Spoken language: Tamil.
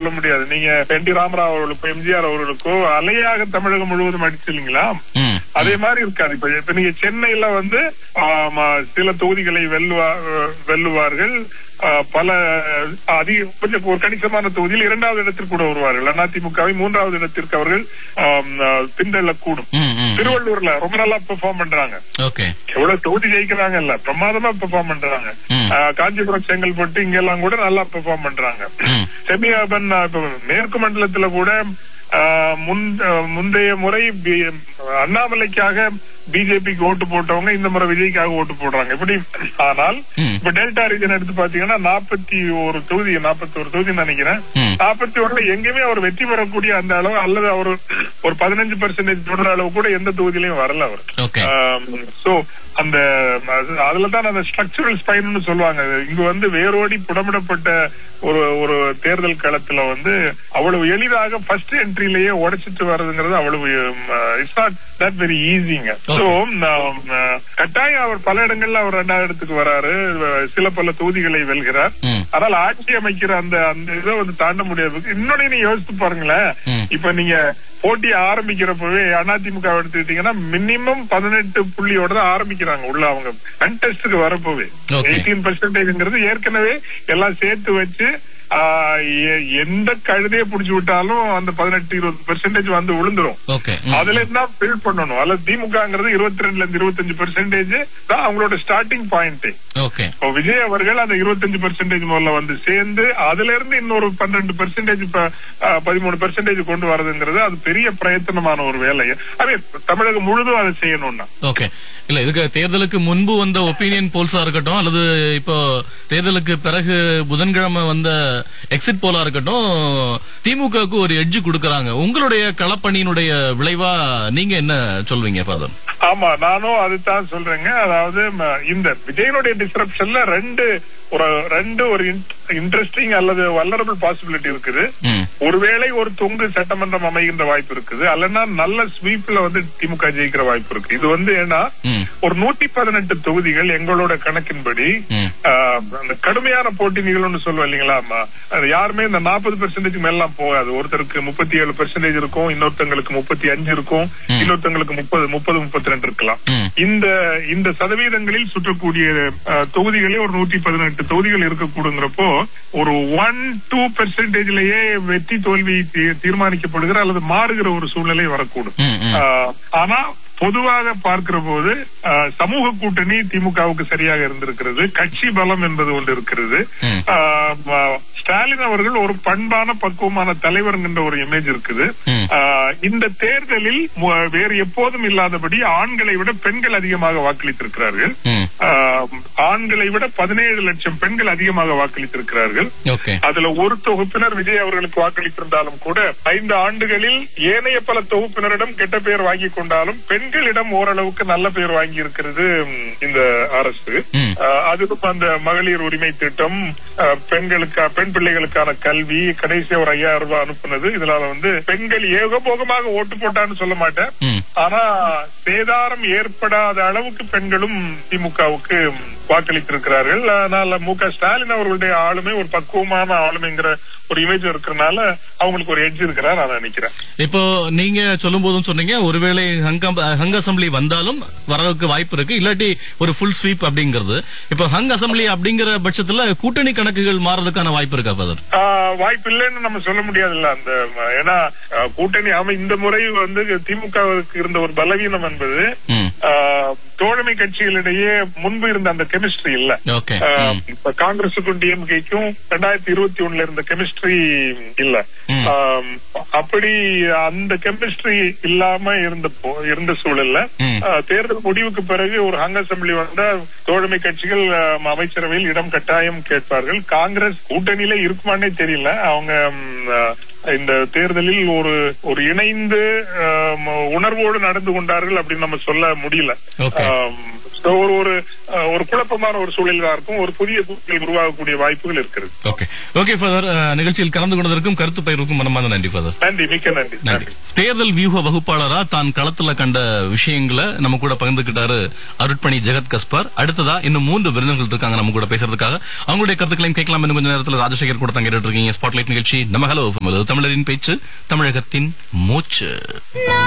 சொல்ல முடியாது நீங்க என் டி ராமராவ் அவர்களுக்கோ எம்ஜிஆர் அவர்களுக்கோ அலையாக தமிழகம் முழுவதும் அடிச்சு இல்லைங்களா ம். அதே மாதிரி இருக்காது இப்ப இப்ப நீங்க சென்னையில வந்து ஆமா, சில தொகுதிகளை வெல்லுவா வெல்லுவார்கள் ஆ, பல அதிக கொஞ்சம் ஒரு கணிசமான தொகுதியில் இரண்டாவது இடத்திற்கு கூட வருவார்கள் அதிமுகவை மூன்றாவது இடத்திற்கு அவர்கள் ஆம், ஆ, பின்தள்ளக்கூடும் ம், ம். திருவள்ளூர்ல ரொம்ப நல்லா பெர்ஃபார்ம் பண்றாங்க ஓகே எவ்வளவு தொகுதி ஜெயிக்கிறாங்க இல்ல பிரமாதமா பெர்ஃபார்ம் பண்றாங்க ம். ஆ, காஞ்சிபுரம் செங்கல்பட்டு இங்க எல்லாம் கூட நல்லா பெர்ஃபார்ம் பண்றாங்க ம். செமி அர்பன் ஆ, இப்ப மேற்கு மண்டலத்துல கூட ஆ, முன் ஆ, முந்தைய முறை பி- அண்ணாமலைக்காக பிஜேபிக்கு ஓட்டு போட்டவங்க இந்த முறை விஜய்க்காக ஓட்டு போடுறாங்க இப்படி ஆனால் ம். இப்ப டெல்டா ரீஜன் எடுத்து பாத்தீங்கன்னா நாற்பத்தி ஒரு தொகுதி நாற்பத்தி ஒரு தொகுதி நினைக்கிறேன் ம். நாற்பத்தி ஒண்ணுல எங்கேயுமே அவர் வெற்றி பெறக்கூடிய அந்த அளவு அல்லது அவர் ஒரு பதினஞ்சு பெர்சன்டேஜ் தொடர அளவு கூட எந்த தொகுதியிலையும் வரல அவர் ஓகே சோ அந்த அது- அதுலதான் அந்த ஸ்ட்ரக்சரல் ஸ்பைன்னு சொல்லுவாங்க இங்க வந்து வேரோடி புடமிடப்பட்ட ஒரு ஒரு தேர்தல் களத்துல வந்து அவ்வளவு எளிதாக ஃபர்ஸ்ட் என்ட்ரிலேயே உடைச்சிட்டு வர்றதுங்கிறது அவ்வளவு இட்ஸ் நாட் தட் வெரி ஈஸிங்க சோ கட்டாயம் அவர் பல இடங்கள்ல அவர் ரெண்டாவது இடத்துக்கு வராரு சில பல தொகுதிகளை வெல்கிறார் ம். ஆனால் ஆட்சி அமைக்கிற அந்த அந்த இதை வந்து தாண்ட முடியாது இன்னொன்னு நீங்க யோசித்து பாருங்களேன் ம். இப்ப நீங்க போட்டி ஆரம்பிக்கிறப்பவே அதிமுக எடுத்துக்கிட்டீங்கன்னா மினிமம் பதினெட்டு புள்ளியோட தான் ஆரம்பிக்கிறாங்க உள்ள அவங்க கண்டெஸ்டுக்கு வரப்போவே Okay. எயிட்டீன் பர்சன்டேஜ்ங்கிறது ஏற்கனவே எல்லாம் சேர்த்து வச்சு ஆ, எ- எந்த கழுதையை புடிச்சு விட்டாலும் அந்த பதினெட்டு இருபது பெர்சன்டேஜ் வந்து விழுந்துரும் ஓகே அதுல இருந்தா பில் பண்ணணும் அல்ல திமுகங்கிறது இருபத்தி ரெண்டுல இருந்து இருபத்தஞ்சு பெர்சன்டேஜ் தான் அவங்களோட ஸ்டார்டிங் பாயிண்ட் ஓகே இப்போ விஜய் அவர்கள் அந்த இருபத்தஞ்சு பெர்சன்டேஜ் முதல்ல வந்து சேர்ந்து அதுல இருந்து இன்னொரு பன்னெண்டு பெர்சன்டேஜ் பதிமூணு பெர்சன்டேஜ் கொண்டு வரதுங்கிறது அது பெரிய பிரயத்தனமான ஒரு வேலை அதே தமிழகம் முழுதும் அதை செய்யணும்னா ஓகே இல்ல இதுக்கு தேர்தலுக்கு முன்பு வந்த ஒப்பீனியன் போல்ஸா இருக்கட்டும் அல்லது இப்போ தேர்தலுக்கு பிறகு புதன்கிழமை வந்த எக்ஸிட் போலா இருக்கட்டும் திமுகவுக்கு ஒரு எட்ஜ் கொடுக்கறாங்க உங்களுடைய களப்பணியினுடைய விளைவா நீங்க என்ன சொல்வீங்க ஃபாதர் ஆமா நானும் அதுதான் சொல்றேங்க அதாவது ம, இந்த விஜயனுடைய டிஸ்கிரிப்ஷன்ல ரெண்டு ஒரு ரெண்டு ஒரு இன்ட்ரெஸ்டிங் அல்லது வல்லரபிள் பாசிபிலிட்டி இருக்குது ம் ஒருவேளை ஒரு தொங்கு சட்டமன்றம் அமைகின்ற வாய்ப்பு இருக்குது அல்லனா நல்ல ஸ்வீப்ல வந்து திமுக ஜெயிக்கிற வாய்ப்பு இருக்கு இது வந்து ஏன்னா ம் ஒரு நூத்தி பதினெட்டு தொகுதிகள் எங்களோட கணக்கின்படி ம். ஆஹ், அந்த கடுமையான போட்டி நிகழும்னு சொல்லுவோம் இல்லைங்களா ஆமா. அது யாருமே இந்த நாற்பது பெர்சன்டேஜ் மேலாம் போகாது ஒருத்தருக்கு முப்பத்தி ஏழு பெர்சன்டேஜ் இருக்கும் இன்னொருத்தங்களுக்கு முப்பத்தி அஞ்சு இருக்கும் இன்னொருத்தங்களுக்கு முப்பது முப்பது முப்பத்தி ரெண்டு இருக்கலாம் ம். இந்த இந்த சதவீதங்களில் சுற்றக்கூடிய ஆஹ், தொகுதிகளே ஒரு நூத்தி பதினெட்டு தொகுதிகள் இருக்கக்கூடுங்கிறப்போ ஒரு ஒன் டூ பெர்சன்டேஜ்லயே வெற்றி தோல்வி தீ- தீர்மானிக்கப்படுகிற அல்லது மாறுகிற ஒரு சூழ்நிலை வரக்கூடும் ம், ம். ஆஹ், ஆனா பொதுவாக பார்க்கிற போது ஆஹ், சமூக கூட்டணி திமுகவுக்கு சரியாக இருந்திருக்கிறது கட்சி பலம் என்பது ஒன்று இருக்கிறது ம். ஆஹ், ம- ஸ்டாலின் அவர்கள் ஒரு பண்பான பக்குவமான தலைவர் என்ற ஒரு இமேஜ் இருக்குது ம். ஆஹ், இந்த தேர்தலில் மு- வேறு எப்போதும் இல்லாதபடி ஆண்களை விட பெண்கள் அதிகமாக வாக்களித்திருக்கிறார்கள் ம். ஆஹ், ஆண்களை விட பதினேழு லட்சம் பெண்கள் அதிகமாக வாக்களித்திருக்கிறார்கள் ஓகே அதுல ஒரு தொகுப்பினர் விஜய் அவர்களுக்கு வாக்களித்திருந்தாலும் கூட ஐந்து ஆண்டுகளில் ஏனைய பல தொகுப்பினரிடம் கெட்ட பெயர் வாங்கி கொண்டாலும் பெண்களிடம் ஓரளவுக்கு நல்ல பெயர் வாங்கி இருக்கிறது ம், இந்த அரசு ம். ஆஹ், அதுவும் அந்த மகளிர் உரிமை திட்டம் ஆஹ், பெண்களுக்கு பெண் பிள்ளைகளுக்கான கல்வி கடைசியா ஒரு ஐயாயிரம் ரூபாய் அனுப்புனது இதனால வந்து பெண்கள் ஏகபோகமாக ஓட்டு போட்டான்னு சொல்ல மாட்டேன் ம். ஆனா சேதாரம் ஏற்படாத அளவுக்கு பெண்களும் திமுகவுக்கு வாக்களித்திருக்கிறார்கள் அதனால மு க ஸ்டாலின் அவர்களுடைய ஆளுமை ஒரு பக்குவமான ஆளுமைங்கிற ஒரு இமேஜ் இருக்கிறனால அவங்களுக்கு ஒரு எட்ஜ் இருக்கிறா நான் நினைக்கிறேன் இப்போ நீங்க சொல்லும் போதும் சொன்னீங்க ஒருவேளை ஹங்க ஹங் அசம்பிளி வந்தாலும் வரவுக்கு வாய்ப்பு இருக்கு இல்லாட்டி ஒரு ஃபுல் ஸ்வீப் அப்படிங்கிறது இப்போ ஹங் அசம்பிளி அப்படிங்கிற பட்சத்துல கூட்டணி கணக்குகள் மாறதுக்கான வாய்ப்பு இருக்கா ஃபாதர் ஆஹ், வாய்ப்பு இல்லைன்னு நம்ம சொல்ல முடியாதுல்ல அந்த ம, ஏன்னா ஆஹ், கூட்டணி அமை இந்த முறை வந்து திமுகவுக்கு இருந்த ஒரு பலவீனம் என்பது ம் ஆஹ், தோழமை கட்சிகளிடையே முன்பு இருந்த அந்த கெமிஸ்ட்ரி இல்ல ஓகே ஆஹ், இப்ப காங்கிரசுக்கும் டிஎம்கேக்கும் ரெண்டாயிரத்தி இருபத்தி ஒண்ணுல இருந்த கெமிஸ்ட்ரி இல்ல ம். ஆம், அப்படி அந்த கெமிஸ்ட்ரி இல்லாம இருந்த போ- இருந்த சூழல்ல ம். ஆஹ், தேர்தல் முடிவுக்கு பிறகு ஒரு ஹங் அசம்பிளி வந்தா தோழமை கட்சிகள் ஆம், அமைச்சரவையில் இடம் கட்டாயம் கேட்பார்கள் காங்கிரஸ் கூட்டணியில இருக்குமானே தெரியல அவங்க ம், ஆஹ், இந்த தேர்தலில் ஒரு ஒரு இணைந்து ஆம், உணர்வோடு நடந்து கொண்டார்கள் அப்படின்னு நம்ம சொல்ல முடியல Okay. So, ஒரு ஒரு அஹ், ஒரு குழப்பமான ஒரு சூழல் தான் இருக்கும் ஒரு புதிய கூட்டங்கள் உருவாகக்கூடிய வாய்ப்புகள் இருக்கிறது ஓகே ஓகே ஃபாதர் நிகழ்ச்சியில் கலந்து கொண்டதற்கும் கருத்து பயிர்வுக்கும் மனமார்ந்த நன்றி ஃபாதர் நன்றி மிக்க நன்றி நன்றி தேர்தல் வியூக வகுப்பாளரா தான் களத்துல கண்ட விஷயங்களை நம்ம கூட பகிர்ந்துகிட்டாரு அருட்பணி ஜெகத் கஸ்பர் அடுத்ததா இன்னும் மூன்று விருந்தினர்கள் இருக்காங்க நம்ம கூட பேசுறதுக்காக அவங்களுடைய கருத்துக்களையும் கேட்கலாம் இன்னும் கொஞ்ச நேரத்தில் ராஜசேகர் கூட தான் கேட்டுட்டு இருக்கீங்க ஸ்பாட்லைட் நிகழ்ச்சி நம்ம ஹலோ தமிழரின் பேச்சு தமிழகத்தின் மூச்சு